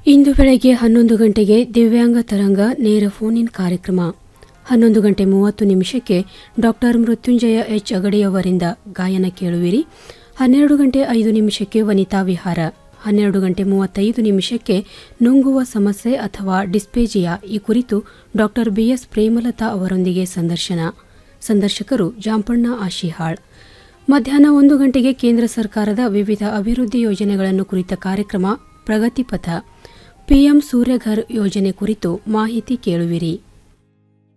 ಇಂದು ಬೆಳಗ್ಗೆ ಹನ್ನೊಂದು ಗಂಟೆಗೆ ದಿವ್ಯಾಂಗ ತರಂಗ ನೇರ ಫೋನ್ ಇನ್ ಕಾರ್ಯಕ್ರಮ ಹನ್ನೊಂದು ಗಂಟೆ ಮೂವತ್ತು ನಿಮಿಷಕ್ಕೆ ಡಾಕ್ಟರ್ ಮೃತ್ಯುಂಜಯ ಎಚ್ ಅಗಡಿಯವರಿಂದ ಗಾಯನ ಕೇಳುವಿರಿ ಹನ್ನೆರಡು ಗಂಟೆ ಐದು ನಿಮಿಷಕ್ಕೆ ವನಿತಾ ವಿಹಾರ ಹನ್ನೆರಡು ಗಂಟೆ ಮೂವತ್ತೈದು ನಿಮಿಷಕ್ಕೆ ನುಂಗುವ ಸಮಸ್ಯೆ ಅಥವಾ ಡಿಸ್ಪೇಜಿಯಾ ಈ ಕುರಿತು ಡಾಕ್ಟರ್ ಬಿಎಸ್ ಪ್ರೇಮಲತಾ ಅವರೊಂದಿಗೆ ಸಂದರ್ಶನ ಸಂದರ್ಶಕರು ಜಾಂಪಣ್ಣ ಆಶಿಹಾಳ್ ಮಧ್ಯಾಹ್ನ ಒಂದು ಗಂಟೆಗೆ ಕೇಂದ್ರ ಸರ್ಕಾರದ ವಿವಿಧ ಅಭಿವೃದ್ಧಿ ಯೋಜನೆಗಳನ್ನು ಕುರಿತ ಕಾರ್ಯಕ್ರಮ ಪ್ರಗತಿಪಥ ಪಿಎಂ ಸೂರ್ಯಘರ್ ಯೋಜನೆ ಕುರಿತು ಮಾಹಿತಿ ಕೇಳುವಿರಿ